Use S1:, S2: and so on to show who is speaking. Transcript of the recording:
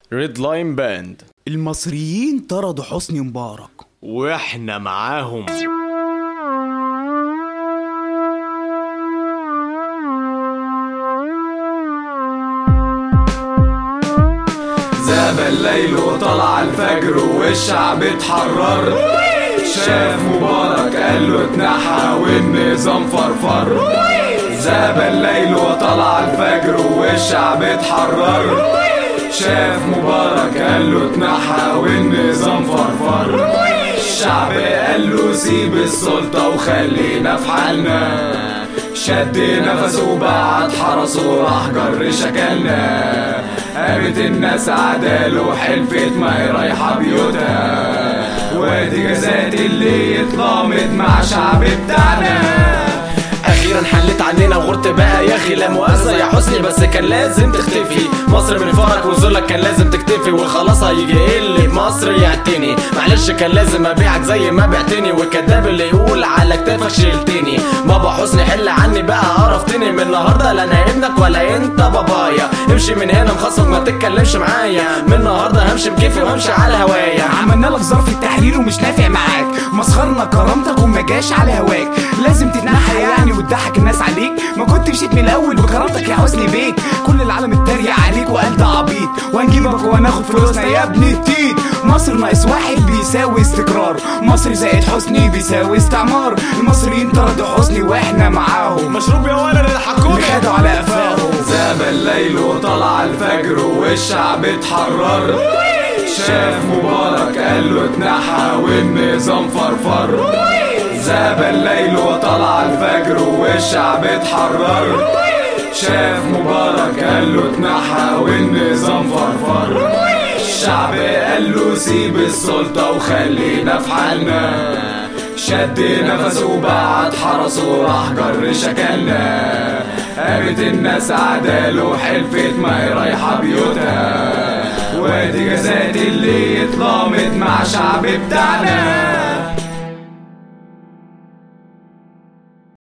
S1: ريد لاين باند
S2: المصريين طردوا حسني مبارك
S1: واحنا معاهم
S3: زاب الليل وطلع الفجر والشعب اتحرر شاف مبارك قال له اتنحى والنظام فرفر زاب الليل وطلع الفجر والشعب اتحرر شاف مبارك قال له اتنحى والنظام فرفر الشعب قال له سيب السلطة وخلينا في حالنا شد نفسه وبعد حرسه وراح جر شكلنا قامت الناس عداله وحلفت ما هي رايحة بيوتها وادي جزات اللي اتلامت مع شعب بتاعنا
S4: اخيرا حلت عننا وغرت بقى يا اخي لا مؤاخذه يا حسني بس كان لازم تختفي مصر من فقرك وذلك كان لازم تكتفي وخلاص هيجي ايه اللي بمصر يعتني معلش كان لازم ابيعك زي ما بعتني والكداب اللي يقول على كتافك شلتني بابا حسني حل عني بقى قرفتني من النهارده لا انا ابنك ولا انت بابايا امشي من هنا مخصم ما تتكلمش معايا من النهارده همشي بكيفي وهمشي على هوايا
S2: عملنا لك ظرف التحرير ومش نافع معاك مسخرنا كرامتك وما جاش على هواك لازم تتنحى يعني وتضحك الناس عليك ما كنت مشيت من الاول بكرامتك يا حسني بيك كل العالم اتريق عليك وقال ده عبيط وهنجيبك وهناخد فلوسنا يا ابن التيت مصر ناقص واحد بيساوي استقرار مصر زائد حسني بيساوي استعمار المصريين طردوا حسني واحنا معاهم
S1: مشروب يا ولد الحكومة
S2: خدوا على قفاهم
S3: زاب الليل وطلع الفجر والشعب اتحرر شاف مبارك قال له اتنحى والنظام فرفر زاب الليل وطلع الفجر والشعب اتحرر شاف مبارك قال له اتنحى والنظام فرفر الشعب قال له سيب السلطة وخلينا في حالنا شد نفسه وبعد حرسه وراح جر شكلنا قامت الناس عداله وحلفت ما هي رايحة بيوتها وادي جزات اللي اتلامت مع شعب بتاعنا